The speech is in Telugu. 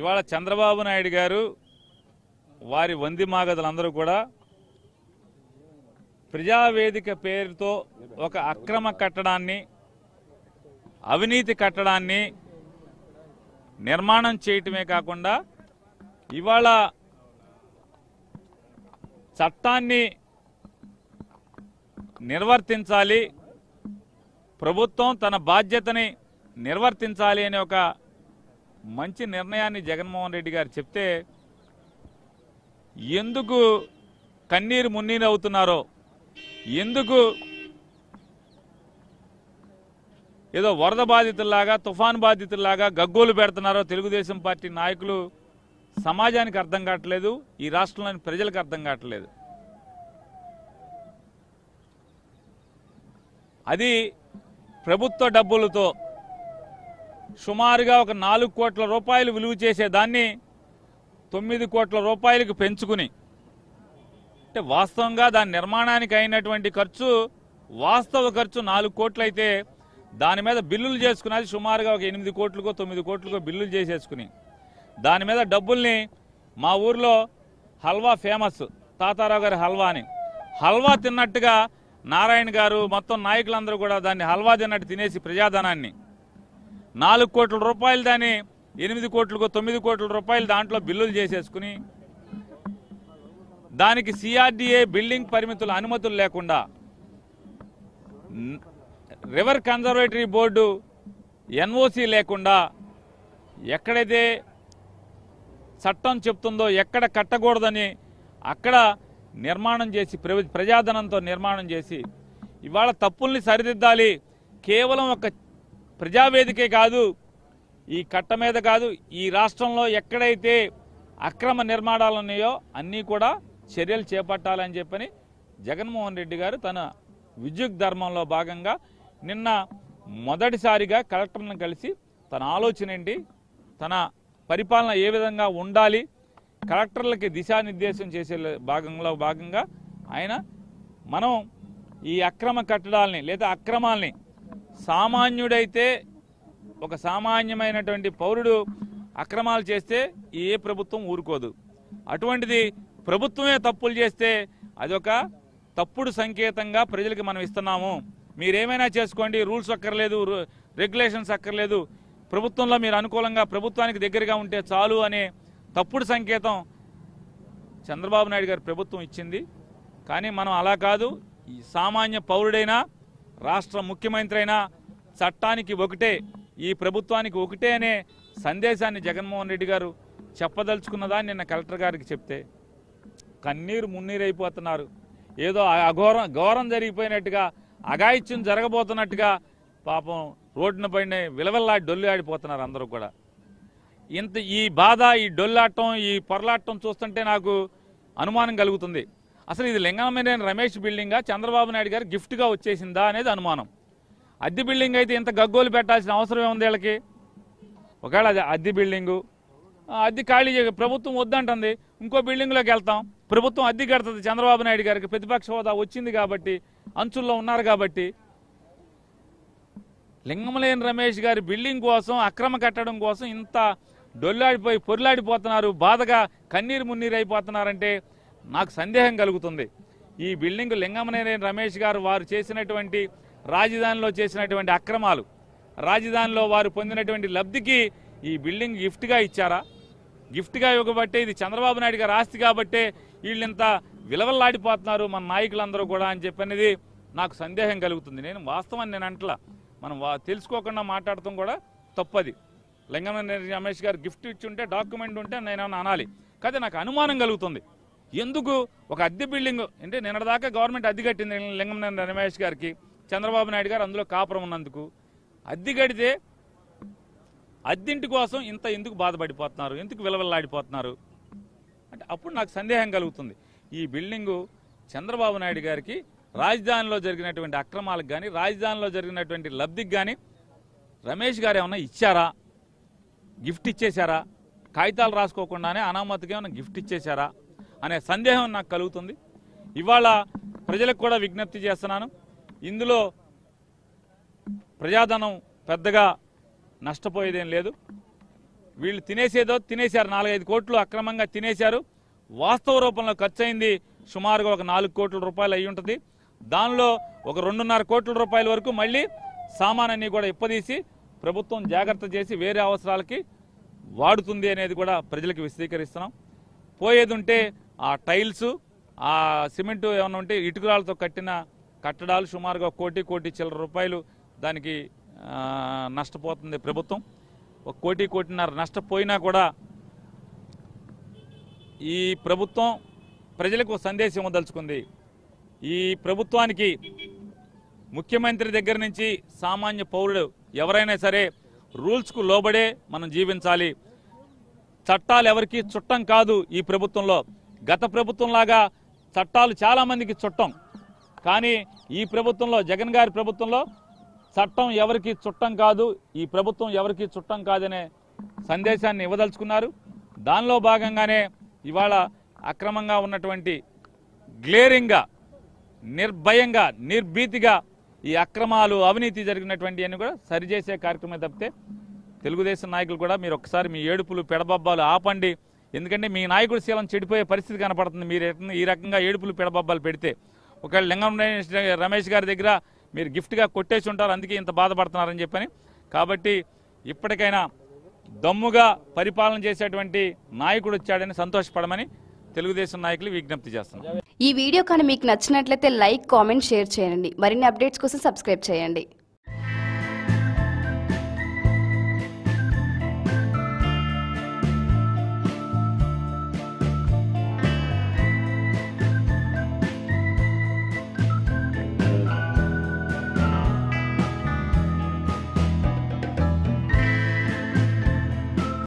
ఇవాళ చంద్రబాబు నాయుడు గారు వారి వంది మాగదులందరూ కూడా ప్రజావేదిక పేరుతో ఒక అక్రమ కట్టడాన్ని అవినీతి కట్టడాన్ని నిర్మాణం చేయటమే కాకుండా ఇవాళ చట్టాన్ని నిర్వర్తించాలి ప్రభుత్వం తన బాధ్యతని నిర్వర్తించాలి అనే ఒక మంచి నిర్ణయాన్ని జగన్మోహన్ రెడ్డి గారు చెప్తే ఎందుకు కన్నీరు మున్నీరు అవుతున్నారో ఎందుకు ఏదో వరద బాధితుల్లాగా తుఫాన్ బాధితుల్లాగా గగ్గోలు పెడుతున్నారో తెలుగుదేశం పార్టీ నాయకులు సమాజానికి అర్థం కావట్లేదు ఈ రాష్ట్రంలోని ప్రజలకు అర్థం కావట్లేదు అది ప్రభుత్వ డబ్బులతో సుమారుగా ఒక నాలుగు కోట్ల రూపాయలు విలువ చేసే దాన్ని తొమ్మిది కోట్ల రూపాయలకు పెంచుకుని అంటే వాస్తవంగా దాని నిర్మాణానికి అయినటువంటి ఖర్చు వాస్తవ ఖర్చు నాలుగు కోట్లు అయితే దాని మీద బిల్లులు చేసుకున్నది సుమారుగా ఒక ఎనిమిది కోట్లకో తొమ్మిది కోట్లకో బిల్లులు చేసేసుకుని దాని మీద డబ్బుల్ని మా ఊర్లో హల్వా ఫేమస్ తాతారావు గారి హల్వా అని హల్వా తిన్నట్టుగా నారాయణ గారు మొత్తం నాయకులందరూ కూడా దాన్ని హల్వా తిన్నట్టు తినేసి ప్రజాధనాన్ని నాలుగు కోట్ల రూపాయలు దాన్ని ఎనిమిది కోట్లకు తొమ్మిది కోట్ల రూపాయలు దాంట్లో బిల్లులు చేసేసుకుని దానికి సిఆర్డిఏ బిల్డింగ్ పరిమితుల అనుమతులు లేకుండా న్- రివర్ కన్జర్వేటరీ బోర్డు ఎన్ఓసి లేకుండా ఎక్కడైతే చట్టం చెప్తుందో ఎక్కడ కట్టకూడదని అక్కడ నిర్మాణం చేసి ప్ర- ప్రజాధనంతో నిర్మాణం చేసి ఇవాళ తప్పుల్ని సరిదిద్దాలి కేవలం ఒక ప్రజావేదికే కాదు ఈ కట్ట మీద కాదు ఈ రాష్ట్రంలో ఎక్కడైతే అక్రమ నిర్మాణాలు ఉన్నాయో అన్నీ కూడా చర్యలు చేపట్టాలని చెప్పని జగన్మోహన్ రెడ్డి గారు తన విద్యుత్ ధర్మంలో భాగంగా నిన్న మొదటిసారిగా కలెక్టర్లను కలిసి తన ఆలోచన ఏంటి తన పరిపాలన ఏ విధంగా ఉండాలి కలెక్టర్లకి దిశానిర్దేశం చేసే భాగంలో భాగంగా ఆయన మనం ఈ అక్రమ కట్టడాల్ని లేదా అక్రమాల్ని సామాన్యుడైతే ఒక సామాన్యమైనటువంటి పౌరుడు అక్రమాలు చేస్తే ఏ ప్రభుత్వం ఊరుకోదు అటువంటిది ప్రభుత్వమే తప్పులు చేస్తే అదొక తప్పుడు సంకేతంగా ప్రజలకి మనం ఇస్తున్నాము మీరేమైనా చేసుకోండి రూల్స్ అక్కర్లేదు రు- రెగ్యులేషన్స్ అక్కర్లేదు ప్రభుత్వంలో మీరు అనుకూలంగా ప్రభుత్వానికి దగ్గరగా ఉంటే చాలు అనే తప్పుడు సంకేతం చంద్రబాబు నాయుడు గారి ప్రభుత్వం ఇచ్చింది కానీ మనం అలా కాదు ఈ సామాన్య పౌరుడైనా రాష్ట్ర ముఖ్యమంత్రి అయినా చట్టానికి ఒకటే ఈ ప్రభుత్వానికి ఒకటే అనే సందేశాన్ని జగన్మోహన్ రెడ్డి గారు చెప్పదలుచుకున్నదా నిన్న కలెక్టర్ గారికి చెప్తే కన్నీరు మున్నీరు అయిపోతున్నారు ఏదో అ- అఘోరం ఘోరం జరిగిపోయినట్టుగా అఘాయిత్యం జరగబోతున్నట్టుగా పాపం రోడ్డున పైన విలవల్లా డొల్లు ఆడిపోతున్నారు అందరూ కూడా ఇంత ఈ బాధ ఈ డొల్లాటం ఈ పొరలాటం చూస్తుంటే నాకు అనుమానం కలుగుతుంది అసలు ఇది లింగమనేని రమేష్ బిల్డింగా చంద్రబాబు నాయుడు గారు గిఫ్ట్గా వచ్చేసిందా అనేది అనుమానం అద్దె బిల్డింగ్ అయితే ఇంత గగ్గోలు పెట్టాల్సిన అవసరం ఏముంది వీళ్ళకి ఒకవేళ అది అద్దె బిల్డింగు ఆ, అద్దె ఖాళీ చే- ప్రభుత్వం వద్దంటుంది ఇంకో బిల్డింగ్లోకి వెళ్తాం ప్రభుత్వం అద్దె కడుతుంది చంద్రబాబు నాయుడు గారికి ప్రతిపక్ష హోదా వచ్చింది కాబట్టి అంచుల్లో ఉన్నారు కాబట్టి లింగమలేని రమేష్ గారి బిల్డింగ్ కోసం అక్రమ కట్టడం కోసం ఇంత డొల్లాడిపోయి పొర్లాడిపోతున్నారు బాధగా కన్నీరు మున్నీరు అయిపోతున్నారంటే నాకు సందేహం కలుగుతుంది ఈ బిల్డింగ్ లింగమనేని రమేష్ గారు వారు చేసినటువంటి రాజధానిలో చేసినటువంటి అక్రమాలు రాజధానిలో వారు పొందినటువంటి లబ్ధికి ఈ బిల్డింగ్ గిఫ్ట్గా ఇచ్చారా గిఫ్ట్గా ఇవ్వబట్టే ఇది చంద్రబాబు నాయుడు గారి ఆస్తి కాబట్టే వీళ్ళింత విలవల్లాడిపోతున్నారు మన నాయకులందరూ కూడా అని చెప్పనేది నాకు సందేహం కలుగుతుంది నేను వాస్తవాన్ని నేను అంటలా మనం వా- తెలుసుకోకుండా మాట్లాడటం కూడా తప్పది లింగమనేని రమేష్ గారు గిఫ్ట్ ఇచ్చి ఉంటే డాక్యుమెంట్ ఉంటే నేనేమన్నా అనాలి కాదే నాకు అనుమానం కలుగుతుంది ఎందుకు ఒక అద్దె బిల్డింగ్ అంటే నిన్నటిదాకా గవర్నమెంట్ అద్దె కట్టింది లింగమనేని రమేష్ గారికి చంద్రబాబు నాయుడు గారు అందులో కాపురం ఉన్నందుకు అద్దె కడితే అద్దెంటి కోసం ఇంత ఎందుకు బాధపడిపోతున్నారు ఎందుకు విలవిల్లాడిపోతున్నారు అంటే అప్పుడు నాకు సందేహం కలుగుతుంది ఈ బిల్డింగు చంద్రబాబు నాయుడు గారికి రాజధానిలో జరిగినటువంటి అక్రమాలకు కానీ రాజధానిలో జరిగినటువంటి లబ్ధికి కానీ రమేష్ గారు ఏమన్నా ఇచ్చారా గిఫ్ట్ ఇచ్చేశారా కాగితాలు రాసుకోకుండానే అనామతిగా ఏమైనా గిఫ్ట్ ఇచ్చేశారా అనే సందేహం నాకు కలుగుతుంది ఇవాళ ప్రజలకు కూడా విజ్ఞప్తి చేస్తున్నాను ఇందులో ప్రజాధనం పెద్దగా నష్టపోయేదేం లేదు వీళ్ళు తినేసేదో తినేశారు నాలుగైదు కోట్లు అక్రమంగా తినేశారు వాస్తవ రూపంలో ఖర్చు అయింది సుమారుగా ఒక నాలుగు కోట్ల రూపాయలు అయి ఉంటుంది దానిలో ఒక రెండున్నర కోట్ల రూపాయల వరకు మళ్ళీ సామానాన్ని కూడా ఇప్పదీసి ప్రభుత్వం జాగ్రత్త చేసి వేరే అవసరాలకి వాడుతుంది అనేది కూడా ప్రజలకు విశదీకరిస్తున్నాం పోయేది ఉంటే ఆ టైల్స్ ఆ సిమెంట్ ఏమైనా ఉంటే ఇటుకరాలతో కట్టిన కట్టడాలు సుమారుగా కోటి కోటి చిల్లర రూపాయలు దానికి ఆ, నష్టపోతుంది ప్రభుత్వం ఒక కోటి కోటిన్నర నష్టపోయినా కూడా ఈ ప్రభుత్వం ప్రజలకు ఒక సందేశం ఇవ్వదలుచుకుంది ఈ ప్రభుత్వానికి ముఖ్యమంత్రి దగ్గర నుంచి సామాన్య పౌరుడు ఎవరైనా సరే రూల్స్కు లోబడే మనం జీవించాలి చట్టాలు ఎవరికి చుట్టం కాదు ఈ ప్రభుత్వంలో గత ప్రభుత్వంలాగా చట్టాలు చాలా మందికి చుట్టం కానీ ఈ ప్రభుత్వంలో జగన్ గారి ప్రభుత్వంలో చట్టం ఎవరికి చుట్టం కాదు ఈ ప్రభుత్వం ఎవరికి చుట్టం కాదనే సందేశాన్ని ఇవ్వదలుచుకున్నారు దానిలో భాగంగానే ఇవాళ అక్రమంగా ఉన్నటువంటి గ్లేరింగ్గా నిర్భయంగా నిర్భీతిగా ఈ అక్రమాలు అవినీతి జరిగినటువంటి అన్ని కూడా సరిచేసే కార్యక్రమం తప్పితే తెలుగుదేశం నాయకులు కూడా మీరు ఒకసారి మీ ఏడుపులు పెడబబ్బాలు ఆపండి ఎందుకంటే మీ నాయకుడి శీలం చెడిపోయే పరిస్థితి కనపడుతుంది మీరు ఎట్ల- ఈ రకంగా ఏడుపులు పెడబబ్బాలు పెడితే ఒకవేళ లింగం రమేష్- రమేష్ గారి దగ్గర మీరు గిఫ్ట్గా కొట్టేసి ఉంటారు అందుకే ఇంత బాధపడుతున్నారని చెప్పని కాబట్టి ఇప్పటికైనా దమ్ముగా పరిపాలన చేసేటువంటి నాయకుడు వచ్చాడని సంతోషపడమని తెలుగుదేశం నాయకులు విజ్ఞప్తి చేస్తున్నారు ఈ వీడియో కానీ మీకు నచ్చినట్లయితే లైక్ కామెంట్ షేర్ చేయండి మరిన్ని అప్డేట్స్ కోసం సబ్స్క్రైబ్ చేయండి